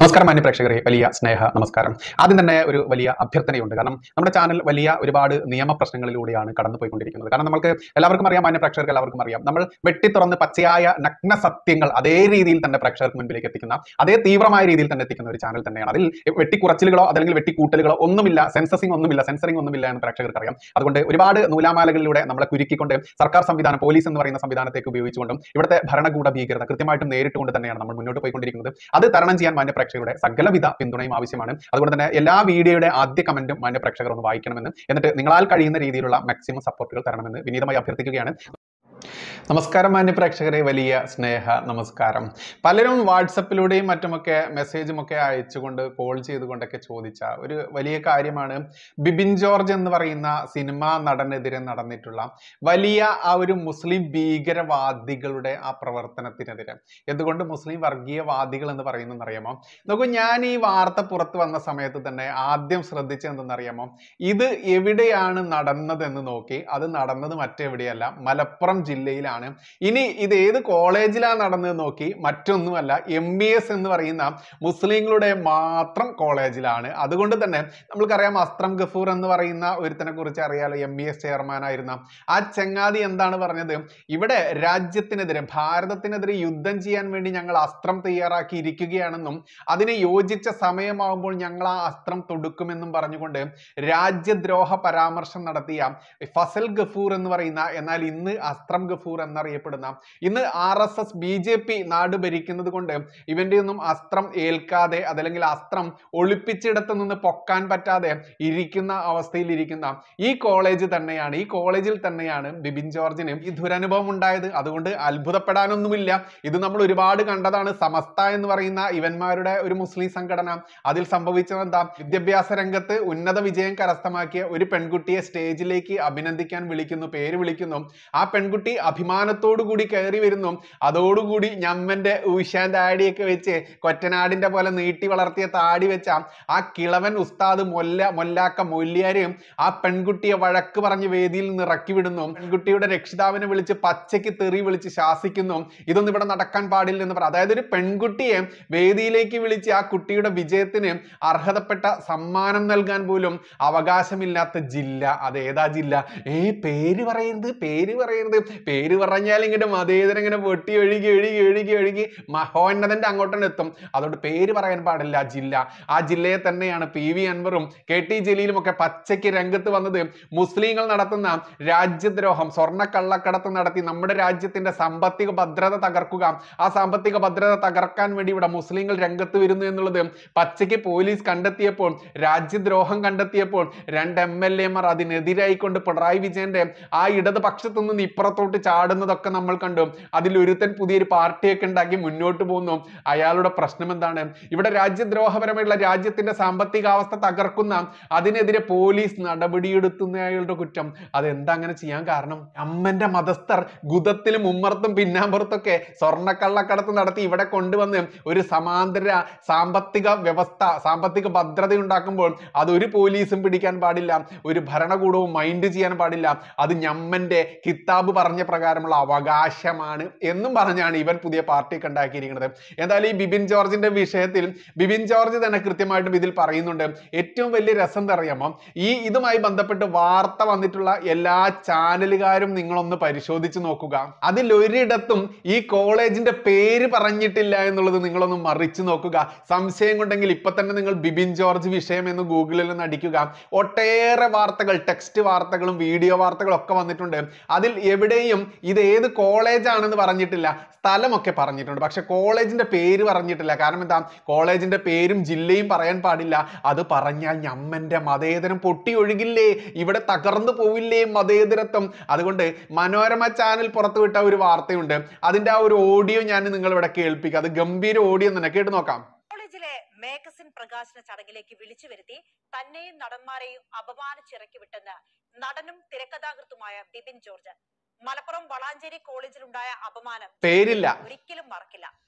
നമസ്കാരം മാന്യ പ്രേക്ഷകരെ വലിയ സ്നേഹ നമസ്കാരം ആദ്യം തന്നെ ഒരു വലിയ അഭ്യർത്ഥനയുണ്ട് കാരണം നമ്മുടെ ചാനൽ വലിയ ഒരുപാട് നിയമ പ്രശ്നങ്ങളിലൂടെയാണ് കടന്നുപോയിക്കൊണ്ടിരിക്കുന്നത് കാരണം നമുക്ക് എല്ലാവർക്കും അറിയാം മാന്യ പ്രേക്ഷകർക്ക് എല്ലാവർക്കും അറിയാം നമ്മൾ വെട്ടിത്തുറന്ന് പച്ചയായ നഗ്ന സത്യങ്ങൾ അതേ രീതിയിൽ തന്നെ പ്രേക്ഷകർക്ക് മുൻപിലേക്ക് എത്തിക്കുന്ന അതേ തീവ്രമായ രീതിയിൽ തന്നെ എത്തിക്കുന്ന ഒരു ചാനൽ തന്നെയാണ് അതിൽ വെട്ടിക്കുറച്ചിലുകളോ അല്ലെങ്കിൽ വെട്ടിക്കൂട്ടലുകളോ ഒന്നുമില്ല സെൻസസിങ് ഒന്നുമില്ല സെൻസറിങ് ഒന്നുമില്ല എന്ന് പ്രേക്ഷകർക്ക് അറിയാം അതുകൊണ്ട് ഒരുപാട് നൂലാമാലകളിലൂടെ നമ്മളെ കുരുക്കിക്കൊണ്ട് സർക്കാർ സംവിധാനം പോലീസ് എന്ന് പറയുന്ന സംവിധാനത്തേക്ക് ഉപയോഗിച്ചുകൊണ്ടും ഇവിടുത്തെ ഭരണകൂട ഭീകരത കൃത്യമായിട്ടും നേരിട്ടുകൊണ്ട് തന്നെയാണ് നമ്മൾ മുന്നോട്ട് പോയിക്കൊണ്ടിരിക്കുന്നത് അത് തരണം ചെയ്യാൻ മാന്യ പ്രേക്ഷകരുടെ സകലവിധ പിന്തുണയും ആവശ്യമാണ് അതുകൊണ്ട് തന്നെ എല്ലാ വീഡിയോയുടെ ആദ്യ കമന്റും മാന്യ പ്രേക്ഷകർ ഒന്ന് വായിക്കണമെന്ന് എന്നിട്ട് നിങ്ങളാൽ കഴിയുന്ന രീതിയിലുള്ള മാക്സിമം സപ്പോർട്ടുകൾ തരണമെന്ന് വിനീതമായി അഭ്യർത്ഥിക്കുകയാണ് നമസ്കാരം മാന്യ പ്രേക്ഷകരെ വലിയ സ്നേഹ നമസ്കാരം പലരും വാട്സപ്പിലൂടെയും മറ്റുമൊക്കെ മെസ്സേജും ഒക്കെ അയച്ചുകൊണ്ട് കോൾ ചെയ്തുകൊണ്ടൊക്കെ ചോദിച്ച ഒരു വലിയ കാര്യമാണ് ബിബിൻ ജോർജ് എന്ന് പറയുന്ന സിനിമാ നടനെതിരെ നടന്നിട്ടുള്ള വലിയ ആ ഒരു മുസ്ലിം ഭീകരവാദികളുടെ ആ പ്രവർത്തനത്തിനെതിരെ എന്തുകൊണ്ട് മുസ്ലിം വർഗീയവാദികൾ എന്ന് പറയുന്നത് അറിയാമോ നോക്കൂ ഞാൻ ഈ വാർത്ത പുറത്തു വന്ന സമയത്ത് തന്നെ ആദ്യം ശ്രദ്ധിച്ചത് എന്തെന്നറിയാമോ ഇത് എവിടെയാണ് നടന്നതെന്ന് നോക്കി അത് നടന്നത് മറ്റെവിടെയല്ല മലപ്പുറം ജില്ലയിലാണ് ഇനി ഇത് ഏത് കോളേജിലാണ് നടന്നത് നോക്കി മറ്റൊന്നുമല്ല എം ബി എസ് എന്ന് പറയുന്ന മുസ്ലിങ്ങളുടെ മാത്രം കോളേജിലാണ് അതുകൊണ്ട് തന്നെ നമ്മൾക്കറിയാം അസ്ത്രം ഗഫൂർ എന്ന് പറയുന്ന ഒരുത്തനെ കുറിച്ച് അറിയാലോ എം ബി എസ് ചെയർമാൻ ആയിരുന്ന ആ ചങ്ങാതി എന്താണ് പറഞ്ഞത് ഇവിടെ രാജ്യത്തിനെതിരെ ഭാരതത്തിനെതിരെ യുദ്ധം ചെയ്യാൻ വേണ്ടി ഞങ്ങൾ അസ്ത്രം തയ്യാറാക്കി ഇരിക്കുകയാണെന്നും അതിന് യോജിച്ച സമയമാകുമ്പോൾ ഞങ്ങൾ ആ അസ്ത്രം തൊടുക്കുമെന്നും പറഞ്ഞുകൊണ്ട് രാജ്യദ്രോഹ പരാമർശം നടത്തിയ ഫസൽ ഗഫൂർ എന്ന് പറയുന്ന എന്നാൽ ഇന്ന് അസ്ത്രം ഗഫൂർ എന്നറിയപ്പെടുന്ന ഇന്ന് R S S B J P നാട് ഭരിക്കുന്നത് കൊണ്ട് ഇവന്റെ ഒന്നും അസ്ത്രം ഏൽക്കാതെ അതല്ലെങ്കിൽ അസ്ത്രം ഒളിപ്പിച്ചിടത്ത് നിന്ന് പൊക്കാൻ പറ്റാതെ ഇരിക്കുന്ന അവസ്ഥയിൽ ഇരിക്കുന്ന ഈ കോളേജ് തന്നെയാണ് ഈ കോളേജിൽ തന്നെയാണ് ബിബിൻ ജോർജിന് ഈ ദുരനുഭവം ഉണ്ടായത് അതുകൊണ്ട് അത്ഭുതപ്പെടാനൊന്നുമില്ല ഇത് നമ്മൾ ഒരുപാട് കണ്ടതാണ് സമസ്ത എന്ന് പറയുന്ന ഇവന്മാരുടെ ഒരു മുസ്ലിം സംഘടന അതിൽ സംഭവിച്ചത് എന്താ വിദ്യാഭ്യാസ രംഗത്ത് ഉന്നത വിജയം കരസ്ഥമാക്കിയ ഒരു പെൺകുട്ടിയെ സ്റ്റേജിലേക്ക് അഭിനന്ദിക്കാൻ വിളിക്കുന്നു പേര് വിളിക്കുന്നു ആ പെൺകുട്ടി അഭിമാനത്തോടു കൂടി കയറി വരുന്നു അതോടുകൂടി ഞമ്മന്റെ ഉഷാൻ താടിയൊക്കെ വെച്ച് കൊറ്റനാടിന്റെ പോലെ നീട്ടി വളർത്തിയ താടി വെച്ച ആ കിളവൻ ഉസ്താദ് മൊല്ല മൊല്ലാക്ക മൊല്ലിയാരെയും ആ പെൺകുട്ടിയെ വഴക്ക് പറഞ്ഞ് വേദിയിൽ നിന്ന് ഇറക്കി വിടുന്നു പെൺകുട്ടിയുടെ രക്ഷിതാവിനെ വിളിച്ച് പച്ചയ്ക്ക് തെറി വിളിച്ച് ശാസിക്കുന്നു ഇതൊന്നും ഇവിടെ നടക്കാൻ പാടില്ല എന്ന് പറ അതായത് ഒരു പെൺകുട്ടിയെ വേദിയിലേക്ക് വിളിച്ച് ആ കുട്ടിയുടെ വിജയത്തിന് അർഹതപ്പെട്ട സമ്മാനം നൽകാൻ പോലും അവകാശമില്ലാത്ത ജില്ല അത് ഏതാ ജില്ല ഏ പേര് പറയരുത് പേര് പറയരുത് പേര് പറഞ്ഞാൽ ഇങ്ങോട്ട് മതേതരം ഇങ്ങനെ വെട്ടി ഒഴുകി ഒഴുകി ഒഴുകി ഒഴുകി മഹോന്നതന്റെ അങ്ങോട്ടാണ് എത്തും അതുകൊണ്ട് പേര് പറയാൻ പാടില്ല ആ ജില്ല ആ ജില്ലയെ തന്നെയാണ് പി വി അൻവറും കെ ടി ജലീലും ഒക്കെ പച്ചയ്ക്ക് രംഗത്ത് വന്നത് മുസ്ലിങ്ങൾ നടത്തുന്ന രാജ്യദ്രോഹം സ്വർണ്ണ കള്ളക്കടത്ത് നടത്തി നമ്മുടെ രാജ്യത്തിന്റെ സാമ്പത്തിക ഭദ്രത തകർക്കുക ആ സാമ്പത്തിക ഭദ്രത തകർക്കാൻ വേണ്ടി ഇവിടെ മുസ്ലിങ്ങൾ രംഗത്ത് വരുന്നു എന്നുള്ളത് പച്ചയ്ക്ക് പോലീസ് കണ്ടെത്തിയപ്പോൾ രാജ്യദ്രോഹം കണ്ടെത്തിയപ്പോൾ രണ്ട് എം എൽ എമാർ അതിനെതിരായിക്കൊണ്ട് പിണറായി വിജയന്റെ ആ ഇടതുപക്ഷത്തു നിന്ന് ഇപ്പുറത്തോട്ട് ചാടുന്നതൊക്കെ നമ്മൾ കണ്ടു അതിൽ ഒരുത്തൻ പുതിയൊരു പാർട്ടിയൊക്കെ ഉണ്ടാക്കി മുന്നോട്ട് പോകുന്നു അയാളുടെ പ്രശ്നം എന്താണ് ഇവിടെ രാജ്യദ്രോഹപരമായിട്ടുള്ള രാജ്യത്തിന്റെ സാമ്പത്തികാവസ്ഥ തകർക്കുന്ന അതിനെതിരെ പോലീസ് നടപടിയെടുക്കുന്നയാളുടെ കുറ്റം അതെന്താ അങ്ങനെ ചെയ്യാൻ കാരണം അമ്മന്റെ മതസ്ഥർ ഗുദത്തിലും ഉമ്മർത്തും പിന്നാമ്പുറത്തൊക്കെ സ്വർണ്ണക്കള്ളക്കടത്ത് നടത്തി ഇവിടെ കൊണ്ടുവന്ന് ഒരു സമാന്തര സാമ്പത്തിക വ്യവസ്ഥ സാമ്പത്തിക ഭദ്രത ഉണ്ടാക്കുമ്പോൾ അതൊരു പോലീസും പിടിക്കാൻ പാടില്ല ഒരു ഭരണകൂടവും മൈൻഡ് ചെയ്യാൻ പാടില്ല അത് ഞമ്മന്റെ കിതാബ് പറഞ്ഞ പ്രകാരമുള്ള അവകാശമാണ് എന്നും പറഞ്ഞാണ് ഇവൻ പുതിയ പാർട്ടി ഉണ്ടാക്കിയിരിക്കുന്നത് എന്തായാലും ഈ ബിബിൻ ജോർജിന്റെ വിഷയത്തിൽ ബിബിൻ ജോർജ് തന്നെ കൃത്യമായിട്ടും ഇതിൽ പറയുന്നുണ്ട് ഏറ്റവും വലിയ രസം എന്താ അറിയാമോ ഈ ഇതുമായി ബന്ധപ്പെട്ട് വാർത്ത വന്നിട്ടുള്ള എല്ലാ ചാനലുകാരും നിങ്ങളൊന്ന് പരിശോധിച്ച് നോക്കുക അതിൽ ഒരിടത്തും ഈ കോളേജിന്റെ പേര് പറഞ്ഞിട്ടില്ല എന്നുള്ളത് നിങ്ങളൊന്ന് മറിച്ചു നോക്കുക സംശയം കൊണ്ടെങ്കിൽ ഇപ്പൊ തന്നെ നിങ്ങൾ ബിബിൻ ജോർജ് വിഷയം എന്ന് ഗൂഗിളിൽ ഒന്ന് അടിക്കുക ഒട്ടേറെ വാർത്തകൾ ടെക്സ്റ്റ് വാർത്തകളും വീഡിയോ വാർത്തകളും ഒക്കെ വന്നിട്ടുണ്ട് അതിൽ എവിടെയും ഇത് ഏത് കോളേജ് ആണെന്ന് പറഞ്ഞിട്ടില്ല സ്ഥലമൊക്കെ പറഞ്ഞിട്ടുണ്ട് പക്ഷെ കോളേജിന്റെ പേര് പറഞ്ഞിട്ടില്ല കാരണം എന്താ കോളേജിന്റെ പേരും ജില്ലയും പറയാൻ പാടില്ല അത് പറഞ്ഞാൽ ഞമ്മന്റെ മതേതരം പൊട്ടി ഒഴുകില്ലേ ഇവിടെ തകർന്നു പോവില്ലേ മതേതരത്വം അതുകൊണ്ട് മനോരമ ചാനൽ പുറത്തുവിട്ട ഒരു വാർത്തയുണ്ട് അതിന്റെ ആ ഒരു ഓഡിയോ ഞാൻ നിങ്ങൾ ഇവിടെ കേൾപ്പിക്കാം അത് ഗംഭീര ഓഡിയോ തന്നെ കേട്ട് നോക്കാം കോളേജിലെ മേഗസിൻ പ്രകാശന ചടങ്ങിലേക്ക് വിളിച്ചു വരുത്തി തന്നെയും നടന്മാരെയും അപമാനിച്ചിറക്കി വിട്ടെന്ന് നടനും തിരക്കഥാകൃത്തുമായ ബിപിൻ ജോർജ് മലപ്പുറം വളാഞ്ചേരി കോളേജിലുണ്ടായ അപമാനം പേരില്ല ഒരിക്കലും മറക്കില്ല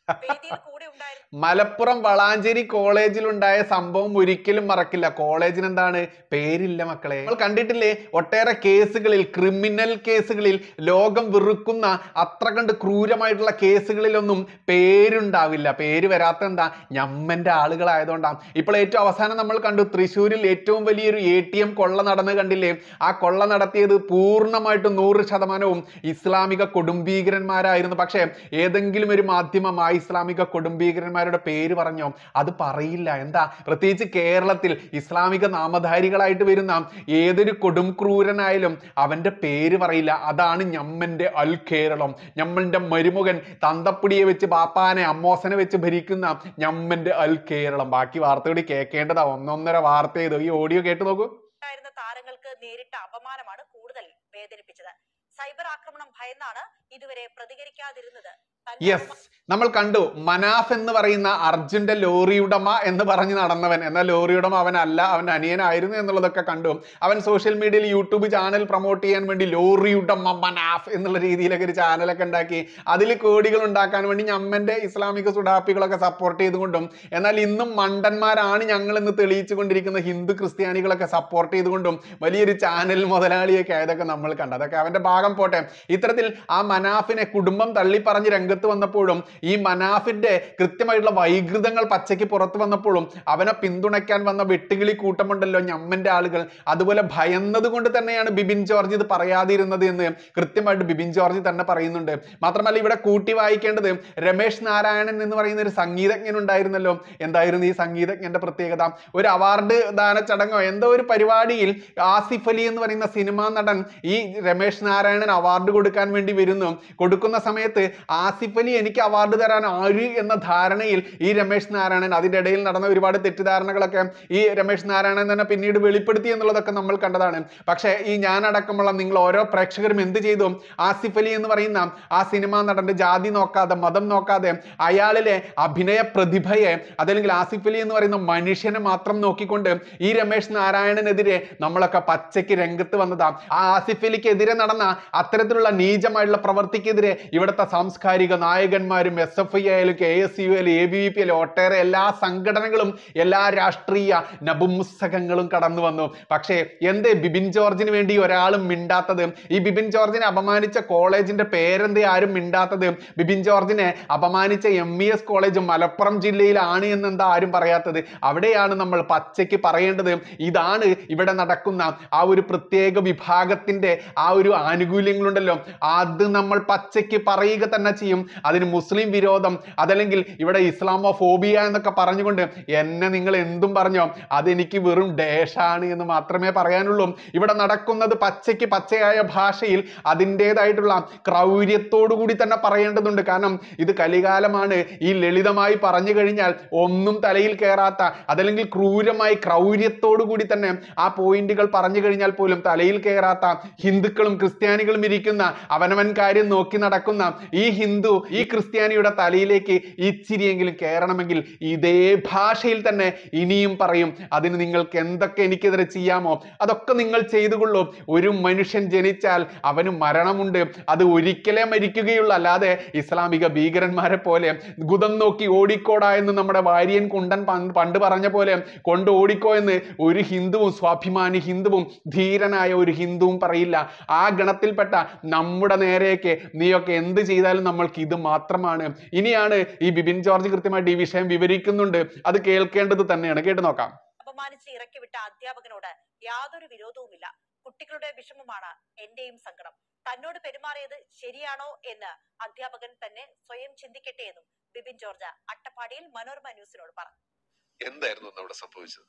വേദിയിൽ കൂടെ ഉണ്ടായിരുന്ന മലപ്പുറം വളാഞ്ചേരി കോളേജിലുണ്ടായ സംഭവം ഒരിക്കലും മറക്കില്ല കോളേജിന് എന്താണ് പേരില്ല മക്കളെ നമ്മൾ കണ്ടിട്ടില്ലേ ഒട്ടേറെ കേസുകളിൽ ക്രിമിനൽ കേസുകളിൽ ലോകം വെറുക്കുന്ന അത്ര കണ്ട് ക്രൂരമായിട്ടുള്ള കേസുകളിലൊന്നും പേരുണ്ടാവില്ല പേര് വരാത്ത എന്താ ഞമ്മന്റെ ആളുകളായതുകൊണ്ടാണ് ഇപ്പോൾ ഏറ്റവും അവസാനം നമ്മൾ കണ്ടു തൃശ്ശൂരിൽ ഏറ്റവും വലിയൊരു എ ടി എം കൊള്ള നടന്ന് കണ്ടില്ലേ ആ കൊള്ള നടത്തിയത് പൂർണ്ണമായിട്ടും നൂറ് ശതമാനവും ഇസ്ലാമിക കൊടുംഭീകരന്മാരായിരുന്നു പക്ഷേ ഏതെങ്കിലും ഒരു മാധ്യമം ആ ഇസ്ലാമിക കൊടുംഭീകരന്മാരുടെ പേര് പറഞ്ഞോ അത് പറയില്ല എന്താ പ്രത്യേകിച്ച് കേരളത്തിൽ ഇസ്ലാമിക നാമധാരികളായിട്ട് വരുന്ന ഏതൊരു കൊടും ക്രൂരനായാലും അവന്റെ പേര് പറയില്ല അതാണ് ഞമ്മന്റെ അൽ കേരളം ഞമ്മന്റെ മരുമകൻ തന്തപ്പിടിയെ വെച്ച് ബാപ്പാനെ അമ്മോസനെ വെച്ച് ഭരിക്കുന്ന ഞമ്മന്റെ അൽ കേരളം ബാക്കി വാർത്ത കൂടി കേൾക്കേണ്ടതാ ഒന്നൊന്നര വാർത്ത ചെയ്തു ഈ ഓഡിയോ കേട്ട് നോക്കൂ ഉണ്ടായിരുന്ന താരങ്ങൾക്ക് നേരിട്ട അപമാനമാണ് കൂടുതൽ വേദനിപ്പിച്ചത് സൈബർ ആക്രമണം ഭയന്നാണ് ഇതുവരെ പ്രതികരിക്കാതിരുന്നത് തന്റെ യെസ് നമ്മൾ കണ്ടു മനാഫ് എന്ന് പറയുന്ന അർജുന്റെ ലോറി ഉടമ എന്ന് പറഞ്ഞ് നടന്നവൻ എന്നാൽ ലോറി ഉടമ അവനല്ല അവൻ അനിയനായിരുന്നു എന്നുള്ളതൊക്കെ കണ്ടു അവൻ സോഷ്യൽ മീഡിയയിൽ യൂട്യൂബ് ചാനൽ പ്രൊമോട്ട് ചെയ്യാൻ വേണ്ടി ലോറി ഉടമ മനാഫ് എന്നുള്ള രീതിയിലൊക്കെ ഒരു ചാനലൊക്കെ ഉണ്ടാക്കി അതിൽ കോടികൾ ഉണ്ടാക്കാൻ വേണ്ടി ഞമ്മന്റെ ഇസ്ലാമിക സുഡാപ്പികളൊക്കെ സപ്പോർട്ട് ചെയ്തുകൊണ്ടും എന്നാൽ ഇന്നും മണ്ടന്മാരാണ് ഞങ്ങൾ എന്ന് തെളിയിച്ചു കൊണ്ടിരിക്കുന്ന ഹിന്ദു ക്രിസ്ത്യാനികളൊക്കെ സപ്പോർട്ട് ചെയ്തുകൊണ്ടും വലിയൊരു ചാനൽ മുതലാളിയൊക്കെ ആയതൊക്കെ നമ്മൾ കണ്ടു അതൊക്കെ അവന്റെ ഭാഗം പോട്ടെ ഇത്തരത്തിൽ ആ മനാഫിനെ കുടുംബം തള്ളിപ്പറഞ്ഞ് രംഗത്ത് വന്നപ്പോഴും ഈ മനാഫിന്റെ കൃത്യമായിട്ടുള്ള വൈകൃതങ്ങൾ പച്ചയ്ക്ക് പുറത്തു വന്നപ്പോഴും അവനെ പിന്തുണയ്ക്കാൻ വന്ന വെട്ടുകിളി കൂട്ടമുണ്ടല്ലോ ഞമ്മന്റെ ആളുകൾ അതുപോലെ ഭയന്നത് കൊണ്ട് തന്നെയാണ് ബിബിൻ ജോർജ് ഇത് പറയാതിരുന്നത് എന്ന് കൃത്യമായിട്ട് ബിബിൻ ജോർജ് തന്നെ പറയുന്നുണ്ട് മാത്രമല്ല ഇവിടെ കൂട്ടി വായിക്കേണ്ടത് രമേശ് നാരായണൻ എന്ന് പറയുന്ന ഒരു സംഗീതജ്ഞൻ ഉണ്ടായിരുന്നല്ലോ എന്തായിരുന്നു ഈ സംഗീതജ്ഞന്റെ പ്രത്യേകത ഒരു അവാർഡ് ദാന ചടങ്ങോ എന്തോ ഒരു പരിപാടിയിൽ ആസിഫ് അലി എന്ന് പറയുന്ന സിനിമാ നടൻ ഈ രമേശ് നാരായണൻ അവാർഡ് കൊടുക്കാൻ വേണ്ടി വരുന്നു കൊടുക്കുന്ന സമയത്ത് ആസിഫ് അലി എനിക്ക് അവാർഡ് തരാൻ ആര് എന്ന ധാരണയിൽ ഈ രമേശ് നാരായണൻ അതിന്റെ ഇടയിൽ നടന്ന ഒരുപാട് തെറ്റിദ്ധാരണകളൊക്കെ ഈ രമേശ് നാരായണൻ തന്നെ പിന്നീട് വെളിപ്പെടുത്തി എന്നുള്ളതൊക്കെ നമ്മൾ കണ്ടതാണ് പക്ഷേ ഈ ഞാൻ അടക്കമുള്ള നിങ്ങൾ ഓരോ പ്രേക്ഷകരും എന്ത് ചെയ്തു ആസിഫ് അലി എന്ന് പറയുന്ന ആ സിനിമാ നടന്റെ ജാതി നോക്കാതെ മതം നോക്കാതെ അയാളിലെ അഭിനയ പ്രതിഭയെ അതല്ലെങ്കിൽ ആസിഫ് അലി എന്ന് പറയുന്ന മനുഷ്യനെ മാത്രം നോക്കിക്കൊണ്ട് ഈ രമേശ് നാരായണനെതിരെ നമ്മളൊക്കെ പച്ചയ്ക്ക് രംഗത്ത് വന്നതാ ആ ആസിഫ് അലിക്കെതിരെ നടന്ന അത്തരത്തിലുള്ള നീചമായിട്ടുള്ള പ്രവർത്തിക്കെതിരെ ഇവിടുത്തെ സാംസ്കാരിക നായകന്മാരും എസ് എഫ് ഐ ആയാലും കെ എസ് യു ആയാലും എ ബി വി പി ആയാലും ഒട്ടേറെ എല്ലാ സംഘടനകളും എല്ലാ രാഷ്ട്രീയ നപുംസകങ്ങളും കടന്നു വന്നു പക്ഷേ എന്തേ ബിബിൻ ജോർജിന് വേണ്ടി ഒരാളും മിണ്ടാത്തത് ഈ ബിബിൻ ജോർജിനെ അപമാനിച്ച കോളേജിന്റെ പേരെന്തേ ആരും മിണ്ടാത്തത് ബിബിൻ ജോർജിനെ അപമാനിച്ച M E S college Malappuram ജില്ലയിലാണ് എന്നെന്താ ആരും പറയാത്തത് അവിടെയാണ് നമ്മൾ പച്ചയ്ക്ക് പറയേണ്ടത് ഇതാണ് ഇവിടെ നടക്കുന്ന ആ ഒരു പ്രത്യേക വിഭാഗത്തിന്റെ ആ ഒരു ആനുകൂല്യങ്ങളുണ്ടല്ലോ അത് നമ്മൾ പച്ചയ്ക്ക് പറയുക തന്നെ ചെയ്യും അതിന് മുസ്ലിം വിരോധം അതല്ലെങ്കിൽ ഇവിടെ ഇസ്ലാമോ ഫോബിയ എന്നൊക്കെ പറഞ്ഞുകൊണ്ട് എന്നെ നിങ്ങൾ എന്തും പറഞ്ഞോ അതെനിക്ക് വെറും ഡേഷാണ് എന്ന് മാത്രമേ പറയാനുള്ളൂ ഇവിടെ നടക്കുന്നത് പച്ചയ്ക്ക് പച്ചയായ ഭാഷയിൽ അതിൻ്റെതായിട്ടുള്ള ക്രൗര്യത്തോടു കൂടി തന്നെ പറയേണ്ടതുണ്ട് കാരണം ഇത് കലികാലമാണ് ഈ ലളിതമായി പറഞ്ഞു കഴിഞ്ഞാൽ ഒന്നും തലയിൽ കയറാത്ത അതല്ലെങ്കിൽ ക്രൂരമായി ക്രൗര്യത്തോടു കൂടി തന്നെ ആ പോയിന്റുകൾ പറഞ്ഞു കഴിഞ്ഞാൽ പോലും തലയിൽ കയറാത്ത ഹിന്ദുക്കളും ക്രിസ്ത്യാനികളും ഇരിക്കുന്ന അവനവൻ കാര്യം നോക്കി നടക്കുന്ന ഈ ഹിന്ദു ഈ ക്രിസ്ത്യാനിയുടെ തലയിലേക്ക് ഇച്ചിരിയെങ്കിലും കയറണമെങ്കിൽ ഇതേ ഭാഷയിൽ തന്നെ ഇനിയും പറയും അതിന് നിങ്ങൾക്ക് എന്തൊക്കെ എനിക്കെതിരെ ചെയ്യാമോ അതൊക്കെ നിങ്ങൾ ചെയ്തുകൊള്ളൂ ഒരു മനുഷ്യൻ ജനിച്ചാൽ അവന് മരണമുണ്ട് അത് ഒരിക്കലേ മരിക്കുകയുള്ളൂ അല്ലാതെ ഇസ്ലാമിക ഭീകരന്മാരെ പോലെ ഗുദം നോക്കി ഓടിക്കോടാ എന്ന് നമ്മുടെ വാര്യൻ കുണ്ടൻ പണ്ട് പണ്ട് പറഞ്ഞ പോലെ കൊണ്ട് ഓടിക്കോ എന്ന് ഒരു ഹിന്ദുവും സ്വാഭിമാനി ഹിന്ദുവും ധീരനായ ഒരു ഹിന്ദുവും പറയില്ല ആ ഗണത്തിൽപ്പെട്ട നമ്മുടെ നേരെയൊക്കെ നീയൊക്കെ എന്ത് ചെയ്താലും നമ്മൾക്ക് ഇത് മാത്രമാണ് ഇനിയാണ് ഈ ബിബിൻ ജോർജ് കൃത്യമായിട്ട് ഈ വിഷയം വിവരിക്കുന്നുണ്ട് അത് കേൾക്കേണ്ടത് തന്നെയാണ് കേട്ടു നോക്കാം അപമാനിച്ച് ഇറക്കി വിട്ട അധ്യാപകനോട് യാതൊരു വിരോധവുമില്ല കുട്ടികളുടെ വിഷമമാണ് എന്റെയും സങ്കടം തന്നോട് പെരുമാറിയത് ശരിയാണോ എന്ന് അധ്യാപകൻ തന്നെ സ്വയം ചിന്തിക്കട്ടെ എന്നും ബിപിൻ ജോർജ് അട്ടപ്പാടിയിൽ മനോരമ ന്യൂസിനോട് പറഞ്ഞു എന്തായിരുന്നു അന്ന് അവിടെ സംഭവിച്ചത്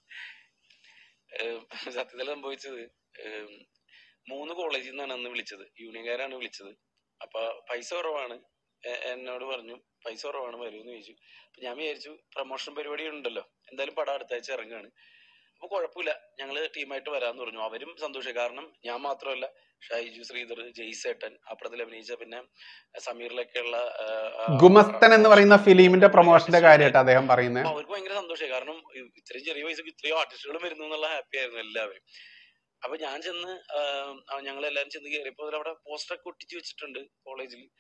ഏഹ് സത്യത്തിൽ സംഭവിച്ചത് ഏഹ് മൂന്ന് കോളേജിൽ നിന്നാണ് അന്ന് വിളിച്ചത് യൂണിയൻകാരാണ് വിളിച്ചത് അപ്പൊ പൈസ കുറവാണ് എ- എന്നോട് പറഞ്ഞു പൈസ കുറവാണ് വരുമെന്ന് ചോദിച്ചു അപ്പൊ ഞാൻ വിചാരിച്ചു പ്രൊമോഷൻ പരിപാടി ഉണ്ടല്ലോ എന്തായാലും പടം അടുത്ത ആഴ്ച ഇറങ്ങുകയാണ് അപ്പൊ കുഴപ്പമില്ല ഞങ്ങള് ടീമായിട്ട് വരാന്ന് പറഞ്ഞു അവരും സന്തോഷമായി കാരണം ഞാൻ മാത്രമല്ല ഷൈജു ശ്രീധർ ജയ്സേട്ടൻ അപ്പുറത്തിൽ അഭിനയിച്ച പിന്നെ സമീറിലൊക്കെയുള്ള ആഹ്, ആഹ്, ഗുമസ്തൻ എന്ന് പറയുന്ന ഫിലിമിന്റെ പ്രൊമോഷന്റെ കാര്യമായിട്ട് അദ്ദേഹം പറയുന്നത് അപ്പൊ അവർക്ക് ഭയങ്കര സന്തോഷമായി കാരണം ഇ- ഇത്രയും ചെറിയ വയസ്സൊക്കെ ഇത്രയും ആർട്ടിസ്റ്റുകൾ വരുന്നു എന്നുള്ള ഹാപ്പി ആയിരുന്നു എല്ലാവരും അപ്പൊ ഞാൻ ചെന്ന് ഞങ്ങൾ എല്ലാവരും ചെന്ന് കയറിയപ്പോൾ അവിടെ പോസ്റ്റർ ഒക്കെ ഒട്ടിച്ച് വെച്ചിട്ടുണ്ട് കോളേജിൽ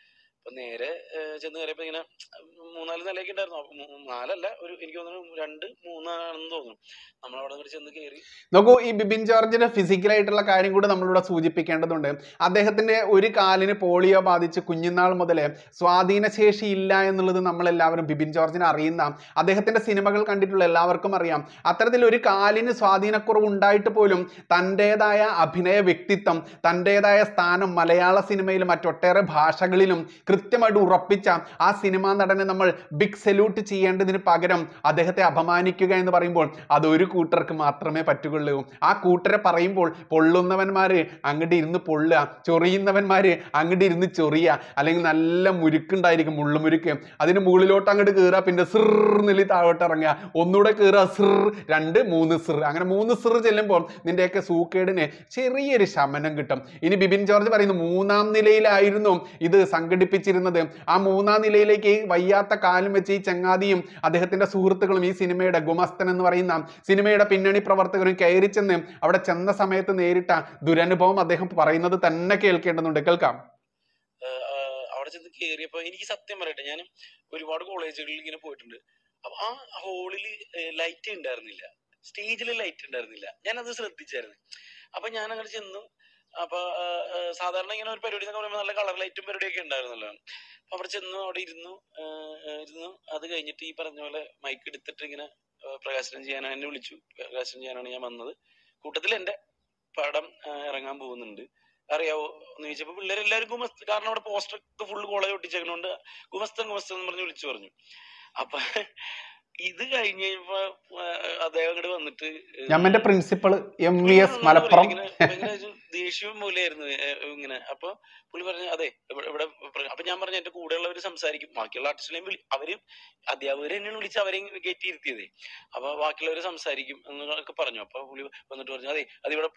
അപ്പൊ നേരെ ഏഹ് ചെന്ന് കയറിയപ്പോ ഇങ്ങനെ മൂന്നാല് നിലയൊക്കെ ഉണ്ടായിരുന്നു അപ്പൊ മൂ- നാലല്ല ഒരു എനിക്ക് തോന്നുന്നു രണ്ട് മൂന്നാണെന്ന് തോന്നുന്നു നമ്മളവിടെ അങ്ങോട്ട് ചെന്ന് കയറി നോക്കൂ ഈ ബിബിൻ ജോർജിന്റെ ഫിസിക്കലായിട്ടുള്ള കാര്യം കൂടെ നമ്മളിവിടെ സൂചിപ്പിക്കേണ്ടതുണ്ട് അദ്ദേഹത്തിന്റെ ഒരു കാലിന് പോളിയോ ബാധിച്ച് കുഞ്ഞുനാൾ മുതലേ സ്വാധീനശേഷി ഇല്ല എന്നുള്ളത് നമ്മളെല്ലാവരും ബിബിൻ ജോർജിനെ അറിയുന്ന അദ്ദേഹത്തിന്റെ സിനിമകൾ കണ്ടിട്ടുള്ള എല്ലാവർക്കും അറിയാം അത്തരത്തിൽ ഒരു കാലിന് സ്വാധീനക്കുറവ് ഉണ്ടായിട്ട് പോലും തൻ്റെതായ അഭിനയ വ്യക്തിത്വം തൻ്റെതായ സ്ഥാനം മലയാള സിനിമയിലും മറ്റൊട്ടേറെ ഭാഷകളിലും കൃത്യമായിട്ട് ഉറപ്പിച്ച ആ സിനിമാ നടനെ നമ്മൾ ബിഗ് സല്യൂട്ട് ചെയ്യേണ്ടതിന് പകരം അദ്ദേഹത്തെ അപമാനിക്കുക എന്ന് പറയുമ്പോൾ അത് ഒരു കൂട്ടർക്ക് മാത്രമേ പറ്റുകയുള്ളൂ ആ കൂട്ടരെ പറയുമ്പോൾ പൊള്ളുന്നവന്മാര് അങ്ങോട്ട് ഇരുന്ന് പൊള്ളുക ചൊറിയുന്നവന്മാര് അങ്ങോട്ട് ഇരുന്ന് ചൊറിയുക അല്ലെങ്കിൽ നല്ല മുരുക്കുണ്ടായിരിക്കും മുള്ളുമുരുക്ക് അതിന് മുകളിലോട്ട് അങ്ങോട്ട് കയറുക പിന്നെ സിർ നിലി താഴോട്ട് ഇറങ്ങുക ഒന്നുകൂടെ കയറുക സിർ രണ്ട് മൂന്ന് സിർ അങ്ങനെ മൂന്ന് സിർ ചെല്ലുമ്പോൾ നിന്റെയൊക്കെ സൂക്കേടിന് ചെറിയൊരു ശമനം കിട്ടും ഇനി ബിബിൻ ജോർജ് പറയുന്നു മൂന്നാം നിലയിലായിരുന്നു ഇത് സംഘടിപ്പിച്ചിരുന്നത് ആ മൂന്നാം നിലയിലേക്ക് ഈ വയ്യാത്ത കാലും വെച്ച് ഈ ചങ്ങാതിയും അദ്ദേഹത്തിന്റെ സുഹൃത്തുക്കളും ഈ സിനിമയുടെ ഗുമസ്തൻ എന്ന് പറയുന്ന സിനിമയുടെ പിന്നണി പ്രവർത്തകരും കയറി ചെന്ന് അവിടെ ചെന്ന സമയത്ത് നേരിട്ട ദുരനുഭവം അദ്ദേഹം പറയുന്നത് തന്നെ കേൾക്കേണ്ടതുണ്ട് കേൾക്കാം ഏഹ് ആഹ് അവിടെ ചെന്ന് കയറിയപ്പോ എനിക്ക് സത്യം പറയട്ടെ ഞാൻ ഒരുപാട് കോളേജുകളിൽ ഇങ്ങനെ പോയിട്ടുണ്ട് അപ്പൊ ആ ഹോളിൽ ലൈറ്റ് ഉണ്ടായിരുന്നില്ല സ്റ്റേജിൽ ലൈറ്റ് ഉണ്ടായിരുന്നില്ല ഞാൻ അത് ശ്രദ്ധിച്ചായിരുന്നു അപ്പൊ ഞാൻ അങ്ങനെ ചെന്നു അപ്പൊ ആഹ് ആഹ് സാധാരണ ഇങ്ങനെ ഒരു പരിപാടി എന്നൊക്കെ പറയുമ്പോൾ നല്ല കളർ ലൈറ്റും പരിപാടിയൊക്കെ ഉണ്ടായിരുന്നല്ലോ അപ്പൊ അവിടെ ചെന്നു അവിടെ ഇരുന്നു ആഹ് ആഹ് ഇരുന്നു അത് കഴിഞ്ഞിട്ട് ഈ പറഞ്ഞ പോലെ മൈക്ക് എടുത്തിട്ട് ഇങ്ങനെ ആഹ് പ്രകാശനം ചെയ്യാൻ എന്നെ വിളിച്ചു പ്രകാശനം ചെയ്യാനാണ് ഞാൻ വന്നത് കൂട്ടത്തിൽ എന്റെ പടം ആഹ് ഇറങ്ങാൻ പോകുന്നുണ്ട് അറിയാവോ എന്ന് ചോദിച്ചപ്പോ പിള്ളേരെല്ലാവരും ഗുമസ്ത കാരണം അവിടെ പോസ്റ്റർ ഒക്കെ ഫുള്ള് കോളേജ് ഒട്ടിച്ചേക്കണോണ്ട് ഗുമസ്തൻ ഗുമസ്തൻ എന്ന് പറഞ്ഞ് വിളിച്ചു പറഞ്ഞു അപ്പൊ ഇത് കഴിഞ്ഞ് കഴിഞ്ഞപ്പോ ആഹ് അദ്ദേഹം അങ്ങോട്ട് വന്നിട്ട് ഏഹ് ഞമ്മന്റെ പ്രിൻസിപ്പൾ എം വി പുള്ളി എസ് ഒന്നും മലപ്പുറം പറയില്ല. ഇങ്ങനെ ഭയങ്കര ഒരു ദേഷ്യവും പോലെയായിരുന്നു ഏഹ് ഇങ്ങനെ അപ്പൊ പുള്ളി പറഞ്ഞു അതെ ഇവിടെ ഇവിടെ പ്ര- അപ്പൊ ഞാൻ പറഞ്ഞു എന്റെ കൂടെയുള്ളവർ സംസാരിക്കും ബാക്കിയുള്ള ആർട്ടിസ്റ്റിനെയും വിളി അവര് അധ്യാപകർ തന്നെയാണ് വിളിച്ച് അവരെയും കയറ്റി ഇരുത്തിയതേ അപ്പൊ ബാക്കിയുള്ളവർ സംസാരിക്കും എന്നൊക്കെ പറഞ്ഞു അപ്പൊ പുള്ളി വന്നിട്ട് പറഞ്ഞു അതെ അതിവിടെ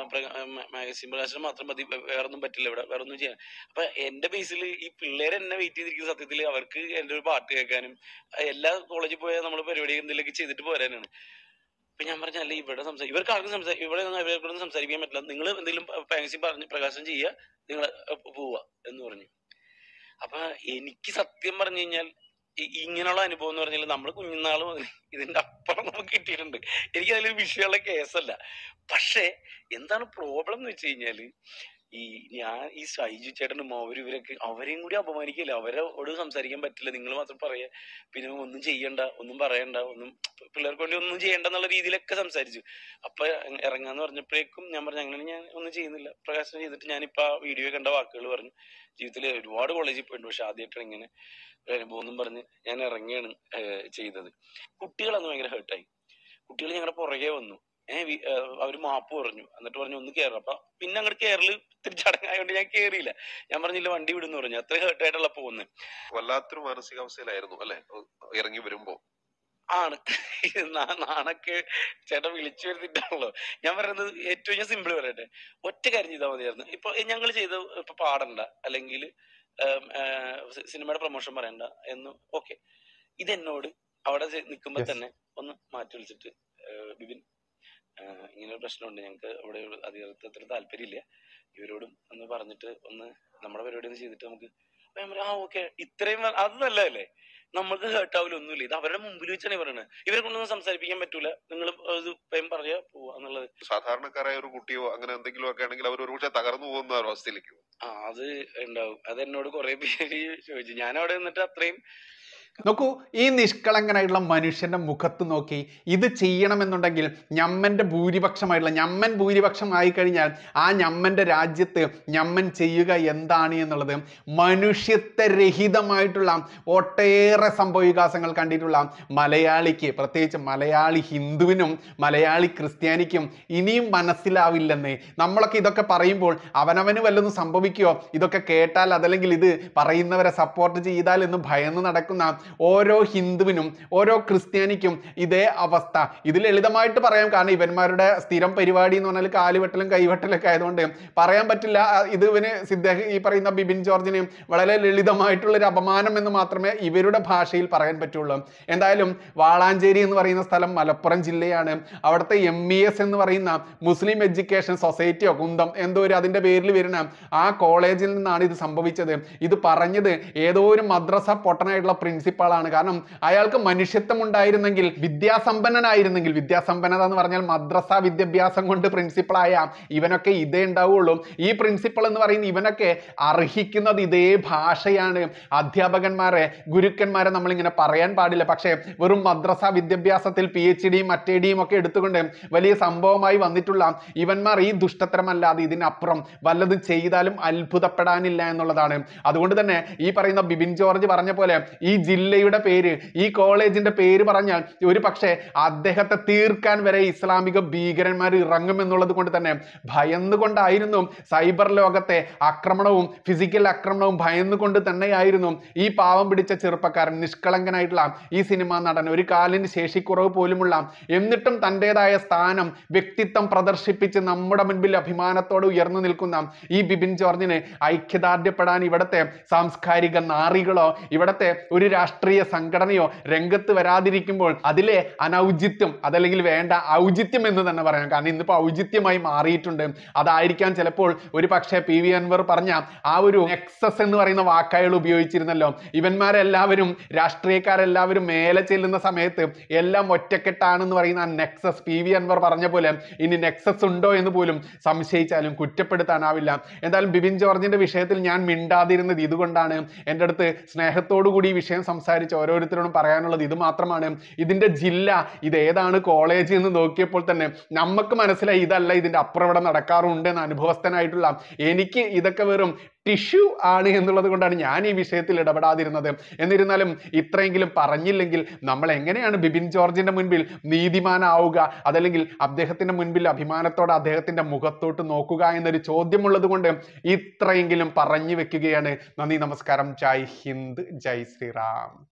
മാഗസിൻ പ്രകാശനം മാത്രം മതി വേ- വേറൊന്നും പറ്റില്ല ഇവിടെ വേറെ ഒന്നും ചെയ്യാൻ അപ്പൊ എന്റെ ബേസിൽ ഈ പിള്ളേർ എന്നെ വെയിറ്റ് ചെയ്തിരിക്കുന്ന സത്യത്തിൽ അവർക്ക് എന്റെ ഒരു പാട്ട് കേൾക്കാനും എല്ലാ കോളേജിൽ പോയാൽ നമ്മൾ പരിപാടി എന്തെങ്കിലുമൊക്കെ ചെയ്തിട്ട് പോരാനാണ് അപ്പൊ ഞാൻ പറഞ്ഞ അല്ല ഇവിടെ സംസാരിക്കും ഇവർക്ക് ആർക്കും സംസാ ഇവിടെ ഒന്നും ഇവരെ കൊണ്ടൊന്നും സംസാരിക്കാൻ പറ്റില്ല നിങ്ങൾ എന്തെങ്കിലും പാങ്സി പറഞ്ഞ് പ്രകാശനം ചെയ്യുക നിങ്ങൾ പോവുക എന്ന് പറഞ്ഞു അപ്പൊ എനിക്ക് സത്യം പറഞ്ഞു കഴിഞ്ഞാൽ ഇ- ഇങ്ങനെയുള്ള അനുഭവം എന്ന് പറഞ്ഞാൽ നമ്മൾ കുഞ്ഞുനാൾ മുതൽ ഇതിന്റെ അപ്പുറം നമുക്ക് കിട്ടിയിട്ടുണ്ട് എനിക്ക് അതിൽ വിഷയമുള്ള കേസല്ല പക്ഷേ എന്താണ് പ്രോബ്ലം എന്ന് വെച്ച് കഴിഞ്ഞാല് ഈ ഞാൻ ഈ ഷൈജു ചേട്ടനും അവരും ഇവരൊക്കെ അവരെയും കൂടി അപമാനിക്കില്ല അവരോട് സംസാരിക്കാൻ പറ്റില്ല നിങ്ങൾ മാത്രം പറയാ പിന്നെ ഒന്നും ചെയ്യണ്ട ഒന്നും പറയണ്ട ഒന്നും പിള്ളേർക്ക് വേണ്ടി ഒന്നും ചെയ്യണ്ട എന്നുള്ള രീതിയിലൊക്കെ സംസാരിച്ചു അപ്പൊ ഇറങ്ങാന്ന് പറഞ്ഞപ്പോഴേക്കും ഞാൻ പറഞ്ഞു അങ്ങനെ ഞാൻ ഒന്നും ചെയ്യുന്നില്ല പ്രകാശനം ചെയ്തിട്ട് ഞാനിപ്പോ ആ വീഡിയോ കണ്ട വാക്കുകൾ പറഞ്ഞു ജീവിതത്തിൽ ഒരുപാട് കോളേജിൽ പോയിട്ടുണ്ട് പക്ഷെ ആദ്യമായിട്ടാണ് ഇങ്ങനെ ഒരു അനുഭവം എന്നും പറഞ്ഞ് ഞാൻ ഇറങ്ങിയാണ് ഏഹ് ചെയ്തത് കുട്ടികളന്ന് ഭയങ്കര ഹേർട്ടായി കുട്ടികൾ ഞങ്ങളുടെ പുറകെ വന്നു ഏഹ് അവര് മാപ്പ് പറഞ്ഞു എന്നിട്ട് പറഞ്ഞു ഒന്ന് കയറാം അപ്പൊ പിന്നെ അങ്ങോട്ട് കയറല് ഇത്തിരി ചടങ്ങായോണ്ട് ഞാൻ കേറിയില്ല ഞാൻ പറഞ്ഞില്ല വണ്ടി വിടുന്നു പറഞ്ഞു അത്ര ഹേർട്ടായിട്ടുള്ള പോകുന്നത് വല്ലാത്തൊരു മാനസികാവസ്ഥയിലായിരുന്നു അല്ലെ ഇറങ്ങി വരുമ്പോ ആണ് നാ- നാണൊക്കെ ചേട്ടൻ വിളിച്ചു വരുത്തിട്ടാണല്ലോ ഞാൻ പറയുന്നത് ഏറ്റവും ഞാൻ സിമ്പിൾ പറയട്ടെ ഒറ്റ കാര്യം ചെയ്താൽ മതിയായിരുന്നു ഇപ്പൊ ഞങ്ങൾ ചെയ്ത ഇപ്പൊ പാടണ്ട അല്ലെങ്കിൽ സിനിമയുടെ പ്രൊമോഷൻ പറയണ്ട എന്ന് ഓക്കെ ഇതെന്നോട് അവിടെ നിൽക്കുമ്പോ Yes. തന്നെ ഒന്ന് മാറ്റി വിളിച്ചിട്ട് ഏഹ് ബിബിൻ ഏഹ് ഇങ്ങനെ ഒരു പ്രശ്നമുണ്ട് ഞങ്ങൾക്ക് അവിടെ ഒരു അധികാരത്തിൽ താല്പര്യമില്ല ഇവരോടും ഒന്ന് പറഞ്ഞിട്ട് ഒന്ന് നമ്മുടെ പരിപാടി ഒന്ന് ചെയ്തിട്ട് നമുക്ക് അപ്പൊ ഞാൻ പറഞ്ഞു, ആ ഓക്കെ ഇത്രയും വ- അത് നല്ലതല്ലേ നമുക്ക് ഹേർട്ട് ആവില്ല ഒന്നുമില്ല ഇത് അവരുടെ മുമ്പിൽ വെച്ചാണ് പറയുന്നത് ഇവരെ കൊണ്ടൊന്നും സംസാരിപ്പിക്കാൻ പറ്റൂല നിങ്ങൾ ഇത് ഭയം പറയാ പോവാ എന്നുള്ളത് സാധാരണക്കാരായ ഒരു കുട്ടിയോ അങ്ങനെ എന്തെങ്കിലും ഒക്കെ ആണെങ്കിൽ അവർ ഒരുപക്ഷെ തകർന്നു പോകുന്ന ഒരു അവസ്ഥയിലേക്ക് പോകും. ആ അത് ഉണ്ടാവും അത് എന്നോട് കുറെ പേര് ചോദിച്ചു ഞാൻ അവിടെ നിന്നിട്ട് അത്രയും നോക്കൂ ഈ നിഷ്കളങ്കനായിട്ടുള്ള മനുഷ്യന്റെ മുഖത്ത് നോക്കി ഇത് ചെയ്യണമെന്നുണ്ടെങ്കിൽ ഞമ്മന്റെ ഭൂരിപക്ഷമായിട്ടുള്ള ഞമ്മൻ ഭൂരിപക്ഷം ആയിക്കഴിഞ്ഞാൽ ആ ഞമ്മന്റെ രാജ്യത്ത് ഞമ്മൻ ചെയ്യുക എന്താണ് എന്നുള്ളത് മനുഷ്യത്വരഹിതമായിട്ടുള്ള ഒട്ടേറെ സംഭവവികാസങ്ങൾ കണ്ടിട്ടുള്ള മലയാളിക്ക് പ്രത്യേകിച്ച് മലയാളി ഹിന്ദുവിനും മലയാളി ക്രിസ്ത്യാനിക്കും ഇനിയും മനസ്സിലാവില്ലെന്നേ നമ്മളൊക്കെ ഇതൊക്കെ പറയുമ്പോൾ അവനവന് വല്ലതും സംഭവിക്കുമോ ഇതൊക്കെ കേട്ടാൽ അതല്ലെങ്കിൽ ഇത് പറയുന്നവരെ സപ്പോർട്ട് ചെയ്താൽ എന്ന് ഭയന്ന് നടക്കുന്ന ഓരോ ഹിന്ദുവിനും ഓരോ ക്രിസ്ത്യാനിക്കും ഇതേ അവസ്ഥ ഇത് ലളിതമായിട്ട് പറയാം കാരണം ഇവന്മാരുടെ സ്ഥിരം പരിപാടി എന്ന് പറഞ്ഞാൽ കാലുവെട്ടലും കൈവെട്ടലൊക്കെ ആയതുകൊണ്ട് പറയാൻ പറ്റില്ല ആ, ഇത് ഇവന് സിദ്ധേഹ് ഈ പറയുന്ന ബിബിൻ ജോർജിന് വളരെ ലളിതമായിട്ടുള്ള ഒരു അപമാനം എന്ന് മാത്രമേ ഇവരുടെ ഭാഷയിൽ പറയാൻ പറ്റുള്ളൂ എന്തായാലും വാളാഞ്ചേരി എന്ന് പറയുന്ന സ്ഥലം മലപ്പുറം ജില്ലയാണ് അവിടുത്തെ എം ഇ എസ് എന്ന് പറയുന്ന മുസ്ലിം എഡ്യൂക്കേഷൻ സൊസൈറ്റിയോ കുന്തം എന്തോ ഒരു അതിന്റെ പേരിൽ വരുന്ന ആ കോളേജിൽ നിന്നാണ് ഇത് സംഭവിച്ചത് ഇത് പറഞ്ഞത് ഏതോ ഒരു മദ്രസ പൊട്ടനായിട്ടുള്ള പ്രിൻസിപ്പാളാണ് കാരണം അയാൾക്ക് മനുഷ്യത്വം ഉണ്ടായിരുന്നെങ്കിൽ വിദ്യാസമ്പന്നനായിരുന്നെങ്കിൽ വിദ്യാസമ്പന്നത എന്ന് പറഞ്ഞാൽ മദ്രസ വിദ്യാഭ്യാസം കൊണ്ട് പ്രിൻസിപ്പളായ ഇവനൊക്കെ ഇതേ ഉണ്ടാവുള്ളൂ ഈ പ്രിൻസിപ്പൾ എന്ന് പറയുന്ന ഇവനൊക്കെ അർഹിക്കുന്നത് ഇതേ ഭാഷയാണ് അധ്യാപകന്മാരെ ഗുരുക്കന്മാരെ നമ്മളിങ്ങനെ പറയാൻ പാടില്ല പക്ഷേ വെറും മദ്രസ വിദ്യാഭ്യാസത്തിൽ പി എച്ച് ഡിയും മറ്റേ ഡിയും ഒക്കെ എടുത്തുകൊണ്ട് വലിയ സംഭവമായി വന്നിട്ടുള്ള ഇവന്മാർ ഈ ദുഷ്ടത്തരമല്ലാതെ ഇതിനപ്പുറം വല്ലതും ചെയ്താലും അത്ഭുതപ്പെടാനില്ല എന്നുള്ളതാണ് അതുകൊണ്ട് തന്നെ ഈ പറയുന്ന ബിബിൻ ജോർജ് പറഞ്ഞ പോലെ ഈ ജില്ലയുടെ പേര് ഈ കോളേജിന്റെ പേര് പറഞ്ഞാൽ ഒരു പക്ഷേ അദ്ദേഹത്തെ തീർക്കാൻ വരെ ഇസ്ലാമിക ഭീകരന്മാർ ഇറങ്ങും എന്നുള്ളത് കൊണ്ട് തന്നെ ഭയന്നുകൊണ്ടായിരുന്നു സൈബർ ലോകത്തെ ആക്രമണവും ഫിസിക്കൽ ആക്രമണവും ഭയന്നുകൊണ്ട് തന്നെയായിരുന്നു ഈ പാവം പിടിച്ച ചെറുപ്പക്കാരൻ നിഷ്കളങ്കനായിട്ടുള്ള ഈ സിനിമാ നടൻ ഒരു കാലിന് ശേഷിക്കുറവ് പോലുമുള്ള എന്നിട്ടും തൻ്റെതായ സ്ഥാനം വ്യക്തിത്വം പ്രദർശിപ്പിച്ച് നമ്മുടെ മുൻപിൽ അഭിമാനത്തോടെ ഉയർന്നു നിൽക്കുന്ന ഈ ബിബിൻ ജോർജിന് ഐക്യദാർഢ്യപ്പെടാൻ ഇവിടുത്തെ സാംസ്കാരിക നാറികളോ ഇവിടുത്തെ ഒരു രാഷ്ട്രീയ സംഘടനയോ രംഗത്ത് വരാതിരിക്കുമ്പോൾ അതിലെ അനൗചിത്യം അതല്ലെങ്കിൽ വേണ്ട ഔചിത്യം എന്ന് തന്നെ പറയാം കാരണം ഇന്നിപ്പോൾ ഔചിത്യമായി മാറിയിട്ടുണ്ട് അതായിരിക്കാം ചിലപ്പോൾ ഒരു പക്ഷേ പി വി അൻവർ പറഞ്ഞ ആ ഒരു നെക്സസ് എന്ന് പറയുന്ന വാക്കയാൾ ഉപയോഗിച്ചിരുന്നല്ലോ ഇവന്മാരെല്ലാവരും രാഷ്ട്രീയക്കാരെല്ലാവരും മേലെ ചെല്ലുന്ന സമയത്ത് എല്ലാം ഒറ്റക്കെട്ടാണെന്ന് പറയുന്ന ആ നെക്സസ് പി വി അൻവർ പറഞ്ഞ പോലെ ഇനി നെക്സസ് ഉണ്ടോ എന്ന് പോലും സംശയിച്ചാലും കുറ്റപ്പെടുത്താനാവില്ല എന്തായാലും ബിബിൻ ജോർജിന്റെ വിഷയത്തിൽ ഞാൻ മിണ്ടാതിരുന്നത് ഇതുകൊണ്ടാണ് എൻ്റെ അടുത്ത് സ്നേഹത്തോടു കൂടി ഈ വിഷയം സംസാരിച്ച് ഓരോരുത്തരോടും പറയാനുള്ളത് ഇത് മാത്രമാണ് ഇതിന്റെ ജില്ല ഇത് ഏതാണ് കോളേജ് എന്ന് നോക്കിയപ്പോൾ തന്നെ നമുക്ക് മനസ്സിലായി ഇതല്ല ഇതിന്റെ അപ്പുറം ഇവിടെ നടക്കാറുണ്ട് എന്ന് അനുഭവസ്ഥനായിട്ടുള്ള എനിക്ക് ഇതൊക്കെ വെറും ടിഷ്യൂ ആണ് എന്നുള്ളത് കൊണ്ടാണ് ഞാൻ ഈ വിഷയത്തിൽ ഇടപെടാതിരുന്നത് എന്നിരുന്നാലും ഇത്രയെങ്കിലും പറഞ്ഞില്ലെങ്കിൽ നമ്മൾ എങ്ങനെയാണ് ബിബിൻ ജോർജിന്റെ മുൻപിൽ നീതിമാനാവുക അതല്ലെങ്കിൽ അദ്ദേഹത്തിന്റെ മുൻപിൽ അഭിമാനത്തോടെ അദ്ദേഹത്തിന്റെ മുഖത്തോട്ട് നോക്കുക എന്നൊരു ചോദ്യമുള്ളത് കൊണ്ട് ഇത്രയെങ്കിലും പറഞ്ഞു വെക്കുകയാണ് നന്ദി നമസ്കാരം ജയ് ഹിന്ദ് ജയ് ശ്രീറാം